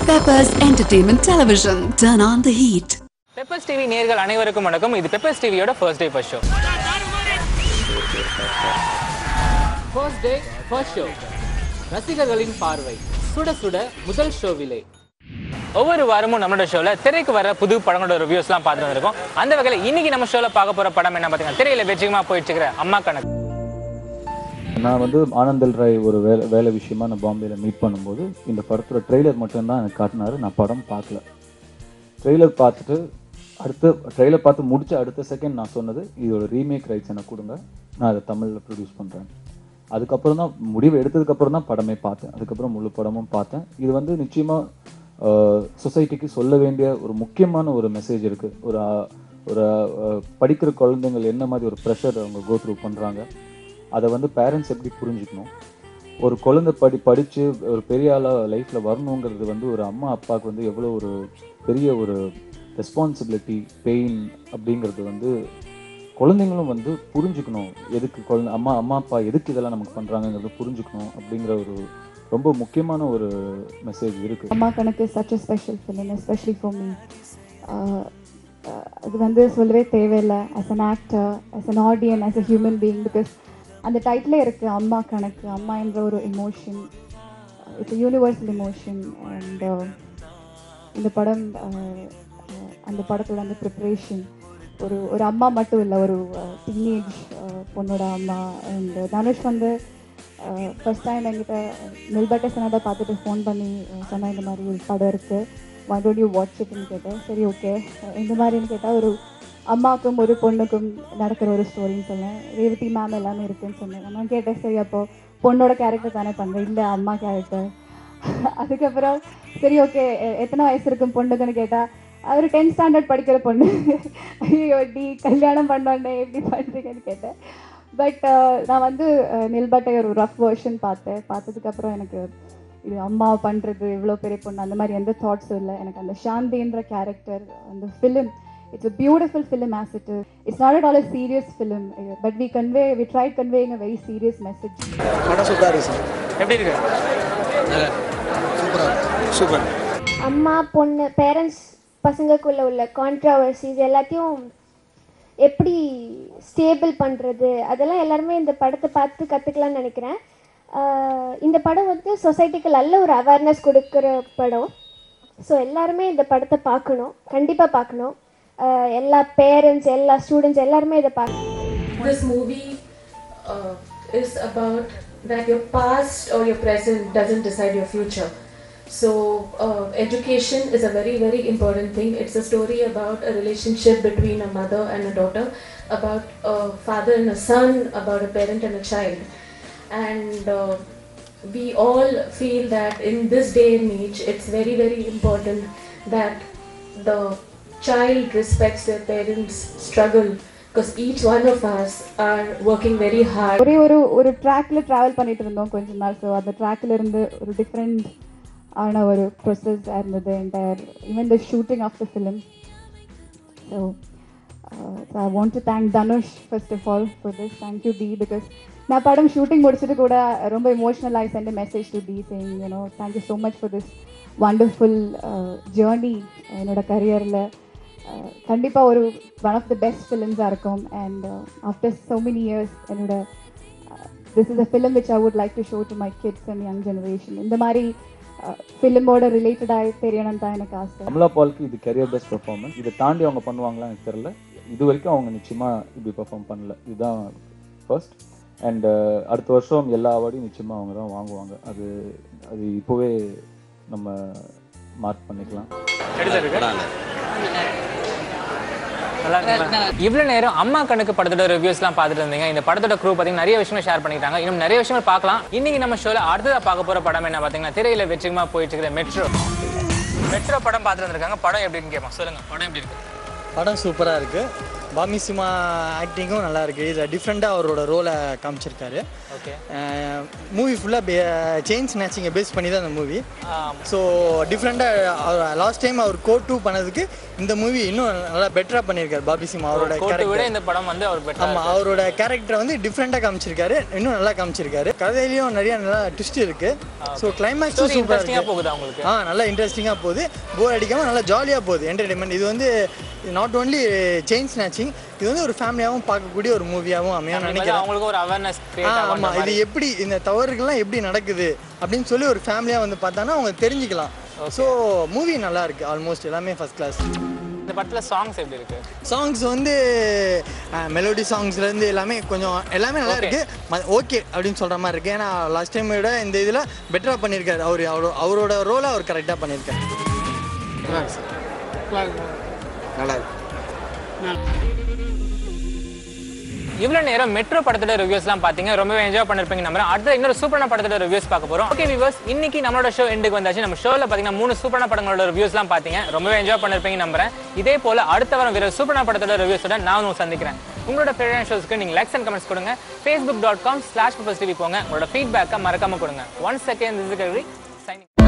Peppers Entertainment Television. Turn on the heat. Peppers TV நேர்கள் அனைவருக்கும் வணக்கம் இது பெப்பர்ஸ் டிவியோட first day first show first day first show ரசிகர்களின் பார்வை சுட சுட முதல் ஷோவிலே ஒவ்வொரு வாரமும் நம்மளோட ஷோல திரைக்கு வர புது படங்களோட ரிவ்யூஸ்லாம் பார்த்துட்டு வந்திருக்கோம் அந்த வகையில் இன்னைக்கு நம்ம ஷோல பார்க்க போற படம் என்ன பார்த்தீங்கன்னா திரையில வெற்றிகமா போயிட்டு இருக்கிற அம்மா கணக்கு நான் வந்து ஆனந்தல் ராய் ஒரு வேலை வேலை விஷயமா நான் பாம்பேல மீட் பண்ணும்போது இந்த படத்தோட ட்ரெய்லர் மட்டும்தான் எனக்கு காட்டினாரு நான் படம் பார்க்கல ட்ரெய்லர் பார்த்துட்டு அடுத்த ட்ரெய்லர் பார்த்து முடிச்ச அடுத்த செகண்ட் நான் சொன்னது இதோட ரீமேக் ரைட்ஸ் எனக்கு கொடுங்க நான் அதை தமிழில் ப்ரொடியூஸ் பண்ணுறேன் அதுக்கப்புறம் தான் முடிவு எடுத்ததுக்கப்புறம் தான் படமே பார்த்தேன் அதுக்கப்புறம் முழு படமும் பார்த்தேன் இது வந்து நிச்சயமாக சொசைட்டிக்கு சொல்ல வேண்டிய ஒரு முக்கியமான ஒரு மெசேஜ் இருக்குது ஒரு ஆஹ், ஒரு ஆஹ், படிக்கிற குழந்தைங்கள் என்ன மாதிரி ஒரு ப்ரெஷர் அவங்க கோ த்ரூ பண்ணுறாங்க அதை வந்து பேரண்ட்ஸ் எப்படி புரிஞ்சுக்கணும் ஒரு குழந்தை படி படித்து ஒரு பெரிய ஆளாக லைஃப்பில் வரணுங்கிறது வந்து ஒரு அம்மா அப்பாவுக்கு வந்து எவ்வளோ ஒரு பெரிய ஒரு ரெஸ்பான்சிபிலிட்டி பெயின் அப்படிங்கிறது வந்து குழந்தைங்களும் வந்து புரிஞ்சுக்கணும் எதுக்கு குழந்தை அம்மா அம்மா அப்பா எதுக்கு இதெல்லாம் நமக்கு பண்ணுறாங்கங்கிறது புரிஞ்சுக்கணும் அப்படிங்கிற ஒரு ரொம்ப முக்கியமான ஒரு மெசேஜ் இருக்குது அம்மா கணக்கு such a special film especially for me அது வந்து சொல்லவே தேவையில்லை as an actor as an audience as a human being because அந்த டைட்டிலே இருக்குது அம்மா கணக்கு அம்மா என்ற ஒரு emotion it's universal emotion and இந்த படம் uh, uh, அந்த படத்தோட அந்த ப்ரிப்ரேஷன் ஒரு ஒரு அம்மா மட்டும் இல்லை ஒரு டீனேஜ் பொண்ணோட அம்மா அண்ட் தனுஷ் வந்து ஃபர்ஸ்ட் டைம் என்கிட்ட நெல்பட்ட சொன்னதை பார்த்துட்டு ஃபோன் பண்ணி அஹ், சொன்னா இந்த மாதிரி ஒரு படம் இருக்குது ஒன் டோன்ட் யூ வாட்ச் இட்னு கேட்டேன் சரி ஓகே இந்த மாதிரின்னு கேட்டால் ஒரு அம்மாவுக்கும் ஒரு பொண்ணுக்கும் நடக்கிற ஒரு ஸ்டோரின்னு சொன்னேன் ரேவதி மேம் எல்லாமே இருக்குன்னு சொன்னேன் நான் கேட்டேன் சரி அப்போ பொண்ணோட கேரக்டர் தானே பண்ணுறேன் இல்லை அம்மா கேரக்டர் அதுக்கப்புறம் சரி ஓகே எத்தனை வயசு இருக்கும் பொண்ணுக்குன்னு கேட்டால் அவர் டென்த் ஸ்டாண்டர்ட் படிக்கிற பொண்ணு ஐயோ டி கல்யாணம் பண்ணோன்னே எப்படி பண்ணுறீங்கன்னு கேட்டேன் பட் நான் வந்து நெல்பட்டை ஒரு ரஃப் வெர்ஷன் பார்த்தேன் பார்த்ததுக்கப்புறம் எனக்கு இது அம்மா பண்ணுறது இவ்வளோ பெரிய பொண்ணு அந்த மாதிரி எந்த தாட்ஸும் இல்லை எனக்கு அந்த சாந்தின்ற கேரக்டர் அந்த film it's a beautiful film as it it's not at all a serious film but we convey we try conveying a very serious message படம் சூப்பராக இருக்கு சார் எப்படி இருக்கு சூப்பராக இருக்கு சூப்பர் அம்மா பொண்ணு பேரண்ட்ஸ் பசங்களுக்குள்ள உள்ள கான்ட்ரவர்சிஸ் எல்லாத்தையும் எப்படி ஸ்டேபிள் பண்ணுறது அதெல்லாம் எல்லாருமே இந்த படத்தை பார்த்து கற்றுக்கலாம்னு நினைக்கிறேன் ஆஹ் இந்த படம் வந்து சொசைட்டிக்கு நல்ல ஒரு அவேர்னஸ் கொடுக்குற படம் ஸோ எல்லாருமே இந்த படத்தை பார்க்கணும் கண்டிப்பாக பார்க்கணும் ஆஹ் எல்லா பேரண்ட்ஸ் எல்லா ஸ்டூடெண்ட்ஸ் எல்லாருமே இதை பார்க்கணும் this movie uh, is about that your past or your present doesn't decide your future. So, uh, education is a very, very important thing. It's a story about a relationship between a mother and a daughter, about a father and a son, about a parent and a child. And uh, we all feel that in this day and age, it's very, very important that the child respects their parents' struggle because each one of us are working very hard ஒரே ஒரு ஒரு ட்ராக்ல travel பண்ணிட்டு இருந்தோம் கொஞ்ச நாள் so அந்த ட்ராக்ல இருந்து ஒரு டிஃப்ரெண்ட் ஆன ஒரு ப்ரொசஸ் இருந்தது entire even the shooting of the film so I want to thank Dhanush first of all for this thank you D because நான் படம் ஷூட்டிங் முடிச்சுட்டு கூட ரொம்ப இமோஷனல் ஆகி sent message to D saying you know thank you so much for this wonderful journey என்னோட கரியரில் கண்டிப்பாக ஒரு ஒன் ஆஃப் த பெஸ்ட் ஃபிலிம்ஸாக இருக்கும் and after so many years என்னோட this is a film which I would like to show to my kids and young generation இந்த மாதிரி ஃபிலிமோட ரிலேட்டடாக தெரியணும் தான் எனக்கு ஆசை கமலா பாலுக்கு இது கரியர் பெஸ்ட் பெர்ஃபார்மன்ஸ் இதை தாண்டி அவங்க பண்ணுவாங்களா எனக்கு தெரியல இது வரைக்கும் அவங்க நிச்சயமாக இப்படி பெர்ஃபார்ம் பண்ணல இதுதான் ஃபர்ஸ்ட் அண்ட் அடுத்த வருஷம் எல்லா அவார்டையும் நிச்சயமாக அவங்க தான் வாங்குவாங்க அது அது இப்போவே நம்ம மார்க் பண்ணிக்கலாம் எப்படி இருக்கு நல்லா இருக்குங்களா? இவ்வளவு நேரம் அம்மா கணக்கு படத்தோட ரிவ்யூஸ்லாம் பார்த்துட்டு இருந்தீங்க இந்த படத்தோட க்ரூ பார்த்தீங்கன்னா நிறைய விஷயங்கள் ஷேர் பண்ணிட்டாங்க இன்னும் நிறைய விஷயங்கள் பார்க்கலாம் இன்னைக்கு நம்ம ஷோல அடுத்ததா பார்க்க போற படம் என்ன பார்த்தீங்கன்னா திரையில வெற்றிகமா போயிட்டு இருக்கிற மெட்ரோ மெட்ரோ படம் பார்த்துட்டு வந்திருக்காங்க படம் எப்படின்னு கேட்போம் சொல்லுங்க படம் எப்படி இருக்கு படம் சூப்பராக இருக்குது பாமி சிமா ஆக்டிங்கும் நல்லா இருக்கு இதில் டிஃப்ரெண்ட்டாக அவரோட ரோலை காமிச்சிருக்காரு ஓகே மூவி ஃபுல்லாக செயின் ஸ்நாச்சிங்கை பேஸ் பண்ணி தான் அந்த மூவி ஸோ டிஃப்ரெண்ட்டாக லாஸ்ட் டைம் அவர் கோ டூ பண்ணதுக்கு இந்த மூவி இன்னும் நல்லா பெட்டராக பண்ணியிருக்காரு பாபி சிமா அவரோட கோட்டை விட கேரக்டர் இந்த படம் வந்து அவர் பெட்டர் ஆமாம் அவரோட கேரக்டரை வந்து டிஃப்ரெண்ட்டாக காமிச்சிருக்காரு இன்னும் நல்லா காமிச்சிருக்காரு கதையிலையும் நிறைய நல்லா ட்விஸ்ட் இருக்கு ஸோ கிளைமேக்ஸும் ஸ்டோரி சூப்பராக இன்ட்ரெஸ்டிங்கா இருக்கு போகுதா உங்களுக்கு ஆ நல்லா இன்ட்ரெஸ்டிங்காக போகுது போர் அடிக்காமல் நல்லா ஜாலியாக போகுது என்டர்டைன்மெண்ட் இது வந்து நாட் ஓன்லி செயின் ஸ்நாச்சிங் இது வந்து ஒரு ஃபேமிலியாகவும் பார்க்கக்கூடிய ஒரு மூவியாகவும் அமையும் நினைக்கிறேன் அவங்களுக்கு ஒரு அவேர்னஸ் ஆ கிரியேட் ஆகும் ஆமாம் இது எப்படி இந்த தவறுகள்லாம் எப்படி நடக்குது அப்படின்னு சொல்லி ஒரு ஃபேமிலியாக வந்து பார்த்தாங்கன்னா அவங்க தெரிஞ்சுக்கலாம் ஸோ மூவி நல்லா இருக்கு ஆல்மோஸ்ட் எல்லாமே ஃபர்ஸ்ட் கிளாஸ் இந்த படத்துல சாங்ஸ் எப்படி இருக்கு சாங்ஸ் வந்து மெலோடி சாங்ஸ்லேருந்து எல்லாமே கொஞ்சம் எல்லாமே நல்லா இருக்கு ஓகே அப்படின்னு சொல்கிற மாதிரி இருக்கு ஏன்னா லாஸ்ட் டைம் விட இந்த இதில் பெட்டராக பண்ணியிருக்காரு அவர் அவரோ அவரோட ரோலை அவர் கரெக்டாக பண்ணியிருக்காரு நல்லா இருக்கு இவ்வளவு நேரம் மெட்ரோ படத்தோட ரிவ்யூஸ்லாம் பாத்தீங்க ரொம்பவே என்ஜாய் பண்ணிருப்பீங்க நம்புறேன் அடுத்த இன்னொரு சூப்பரான படத்தோட ரிவ்யூஸ் பார்க்க போறோம் ஓகே விவர்ஸ் இன்னைக்கு நம்மளோட ஷோ எண்டுக்கு வந்தாச்சு நம்ம ஷோல பாத்தீங்கன்னா மூணு சூப்பரான படங்களோட ரிவ்யூஸ்லாம் பாத்தீங்க ரொம்பவே என்ஜாய் பண்ணிருப்பீங்க நம்புறேன் இதே போல அடுத்த வாரம் வேற சூப்பரான படத்தோட ரிவ்யூஸோட நான் உங்களை சந்திக்கிறேன் உங்களோட ஃபேவரட் ஷோஸ்க்கு நீங்க லைக்ஸ் அண்ட் கமெண்ட்ஸ் கொடுங்க Facebook dot com slash TV போங்க உங்களோட ஃபீட்பேக்கை மறக்காம கொடுங்க ஒன் செகண்ட் சைனிங்